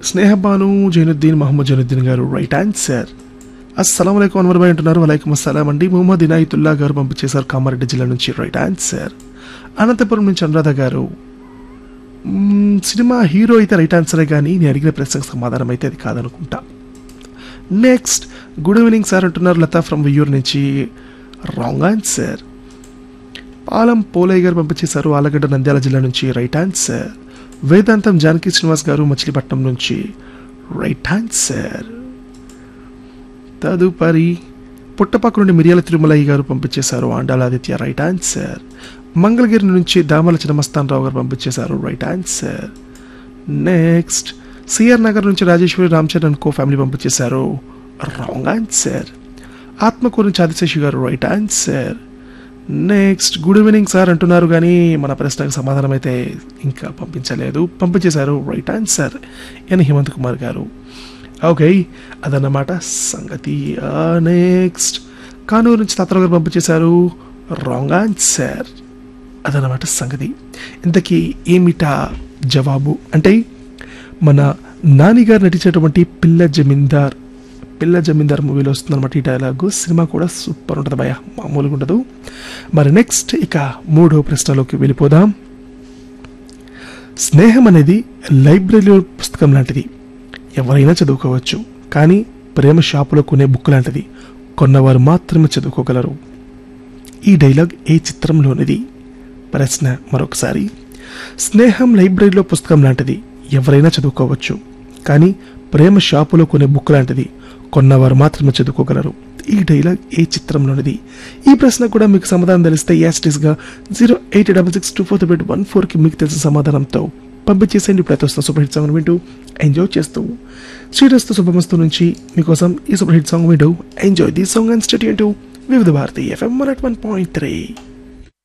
స్నేహబాను జైనుద్దీన్ మహమ్మద్ జైనుద్దీన్ గారు right answer అస్సలం అయికం అన్వర్ భాయ్ అంటున్నారు వలైకం అస్సలాం అండి ముహమ్మద్ ఇనాయతుల్లా గారు పంపించేశారు కామారెడ్డి జిల్లా నుంచి రైట్ ఆన్సర్ అనంతపురం నుంచి అనురాధ గారు మ్మ్, సినిమా హీరో అయితే రైట్ ఆన్సరే కానీ నేను అడిగిన ప్రశ్నకు సమాధానం అయితే అది కాదనుకుంటా నెక్స్ట్ గుడ్ ఈవినింగ్ సార్ అంటున్నారు లతా ఫ్రమ్ వియ్యూర్ నుంచి రాంగ్ ఆన్సర్ పాలం పోలయ్య గారు పంపించేశారు ఆలగడ్డ నంద్యాల జిల్లా నుంచి రైట్ ఆన్సర్ వేదాంతం జానకి శ్రీనివాస్ గారు మచిలీపట్నం నుంచి రైట్ ఆన్సర్ తదుపరి పుట్టపక్క నుండి మిరియాల తిరుమలయ్య గారు పంపించేశారు ఆండాలాదిత్య రైట్ ఆన్సర్ మంగళగిరి నుంచి దామల చిన్నమస్తాన్ రావు గారు పంపించేశారు right answer next C R Nagar నుంచి రాజేశ్వరి రామచరణ్ కో ఫ్యామిలీ పంపించేశారు రాంగ్ ఆన్సర్ ఆత్మకూరు నుంచి ఆదిశేషి గారు right answer next good evening sir అంటున్నారు కానీ మన ప్రశ్నకు సమాధానం అయితే ఇంకా పంపించలేదు పంపించేశారు right answer N Hemanth Kumar గారు ఓకే అదన్నమాట సంగతి నెక్స్ట్ కానూరు నుంచి తాతరావు గారు పంపించేశారు రాంగ్ ఆన్సర్ అదన్నమాట సంగతి ఇంతకీ ఏమిటా జవాబు అంటే మన నానిగారు నటించేటువంటి పిల్ల జమీందార్ పిల్ల జమీందార్ మూవీలో వస్తుందన్నమాట ఈ డైలాగు సినిమా కూడా సూపర్ ఉంటుంది భయ మామూలుగా ఉండదు మరి నెక్స్ట్ ఇక మూడో ప్రశ్నలోకి వెళ్ళిపోదాం స్నేహం అనేది లైబ్రరీలో పుస్తకం లాంటిది ఎవరైనా చదువుకోవచ్చు కానీ ప్రేమ షాపులో కొనే బుక్ లాంటిది కొన్నవారు మాత్రమే చదువుకోగలరు ఈ డైలాగ్ ఏ చిత్రంలోనిది ప్రశ్న మరొకసారి స్నేహం లైబ్రరీలో పుస్తకం లాంటిది ఎవరైనా చదువుకోవచ్చు కానీ ప్రేమ షాపులో కొనే బుక్ లాంటిది కొన్నవారు మాత్రమే చదువుకోగలరు ఈ డైలాగ్ ఏ చిత్రంలోనిది ఈ ప్రశ్న కూడా మీకు సమాధానం తెలిస్తే యాస్టిస్గా zero eight double six two four three one ఫోర్కి మీకు తెలిసిన సమాధానంతో పంపించేసేయండి ఇప్పుడు అయితే వస్తున్న సూపర్ హిట్ సాంగ్ వింటూ ఎంజాయ్ చేస్తూ శ్రీరస్తు శుభమస్తు నుంచి మీకోసం ఈ సూపర్ హిట్ సాంగ్ వింటూ enjoy the song and study అంటూ Vividha Bharati FM one point three